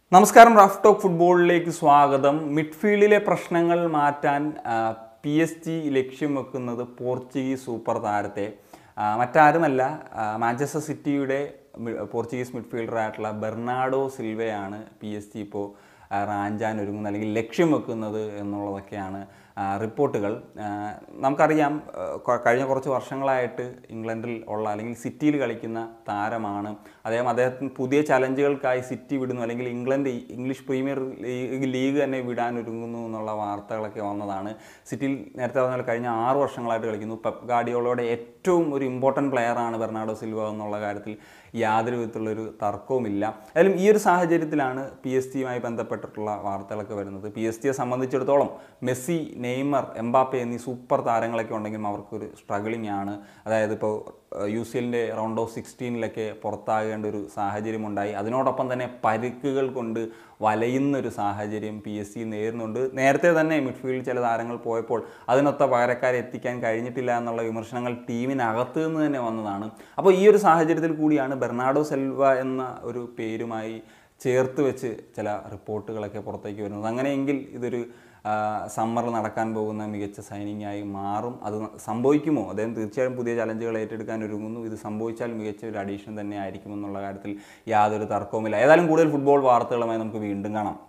നമസ്കാരം rough talk ഫുട്ബോളിലേക്ക് സ്വാഗതം മിഡ്ഫീൽഡിലെ പ്രശ്നങ്ങൾ മാറ്റാൻ പി എസ് ജി ലക്ഷ്യം വെക്കുന്നത് പോർച്ചുഗീസ് സൂപ്പർ താരത്തെ ആ, മറ്റാരുമല്ല ആ, മാഞ്ചസ്റ്റർ സിറ്റിയുടെ മി- പോർച്ചുഗീസ് മിഡ്ഫീൽഡറായിട്ടുള്ള ബെർണാഡോ സിൽവയാണ് പി എസ് ജി ഇപ്പോൾ റാഞ്ചാൻ ഒരുങ്ങുന്നത് അല്ലെങ്കിൽ ലക്ഷ്യം വെക്കുന്നത് എന്നുള്ളതൊക്കെയാണ് ആ, റിപ്പോർട്ടുകൾ ആ, നമുക്കറിയാം ആ, കൊ- കഴിഞ്ഞ കുറച്ച് വർഷങ്ങളായിട്ട് ഇംഗ്ലണ്ടിൽ ഉള്ള അല്ലെങ്കിൽ സിറ്റിയിൽ കളിക്കുന്ന താരമാണ് അദ്ദേഹം അദ്ദേഹത്തിന് പുതിയ ചലഞ്ചുകൾക്കായി സിറ്റി വിടുന്നു അല്ലെങ്കിൽ ഇംഗ്ലണ്ട് ഈ- ഇംഗ്ലീഷ് പ്രീമിയർ ലീഗ് ലീഗ് തന്നെ വിടാൻ ഒരുങ്ങുന്നു എന്നുള്ള വാർത്തകളൊക്കെ വന്നതാണ് സിറ്റിയിൽ നേരത്തെ പറഞ്ഞാൽ കഴിഞ്ഞ ആറ് വർഷങ്ങളായിട്ട് കളിക്കുന്നു പെപ് ഗാഡിയോളയുടെ ഏറ്റവും ഒരു ഇമ്പോർട്ടൻറ്റ് പ്ലെയറാണ് ബെർണാഡോ സിൽവ എന്നുള്ള കാര്യത്തിൽ യാതൊരു വിധത്തിലുള്ളൊരു തർക്കവുമില്ല അതിലും ഈ ഒരു സാഹചര്യത്തിലാണ് പി എസ് ജിയുമായി ബന്ധപ്പെട്ടിട്ടുള്ള വാർത്തകളൊക്കെ വരുന്നത് പി എസ് ജിയെ സംബന്ധിച്ചിടത്തോളം മെസ്സി നെയ്മർ എംബാപ്പെ എന്നീ സൂപ്പർ താരങ്ങളൊക്കെ ഉണ്ടെങ്കിലും അവർക്കൊരു സ്ട്രഗിളിംഗ് ആണ് അതായത് ഇപ്പോൾ യു സി എല്ലിൻ്റെ റൗണ്ട് ഓഫ് സിക്സ്റ്റീനിലൊക്കെ പുറത്താകേണ്ട ഒരു സാഹചര്യം ഉണ്ടായി അതിനോടൊപ്പം തന്നെ പരിക്കുകൾ കൊണ്ട് വലയുന്ന ഒരു സാഹചര്യം പി എസ് സി നേരിടുന്നുണ്ട് നേരത്തെ തന്നെ മിഡ്ഫീൽഡിൽ ചില താരങ്ങൾ പോയപ്പോൾ അതിനൊത്ത പകരക്കാരെ എത്തിക്കാൻ കഴിഞ്ഞിട്ടില്ല എന്നുള്ള വിമർശനങ്ങൾ ടീമിനകത്ത് നിന്ന് തന്നെ വന്നതാണ് അപ്പോൾ ഈ ഒരു സാഹചര്യത്തിൽ കൂടിയാണ് ബെർണാഡോ സെൽവ എന്ന ഒരു പേരുമായി ചേർത്ത് വെച്ച് ചില റിപ്പോർട്ടുകളൊക്കെ പുറത്തേക്ക് വരുന്നത് അങ്ങനെയെങ്കിൽ ഇതൊരു സമ്മറിൽ നടക്കാൻ പോകുന്ന മികച്ച സൈനിങ് ആയി മാറും അത് സംഭവിക്കുമോ അദ്ദേഹം തീർച്ചയായും പുതിയ ചലഞ്ചുകൾ ഏറ്റെടുക്കാൻ ഒരുങ്ങുന്നു ഇത് സംഭവിച്ചാൽ മികച്ച ഒരു അഡീഷൻ തന്നെ ആയിരിക്കുമെന്നുള്ള കാര്യത്തിൽ യാതൊരു തർക്കവുമില്ല ഏതായാലും കൂടുതൽ ഫുട്ബോൾ വാർത്തകളുമായി നമുക്ക് വീണ്ടും കാണാം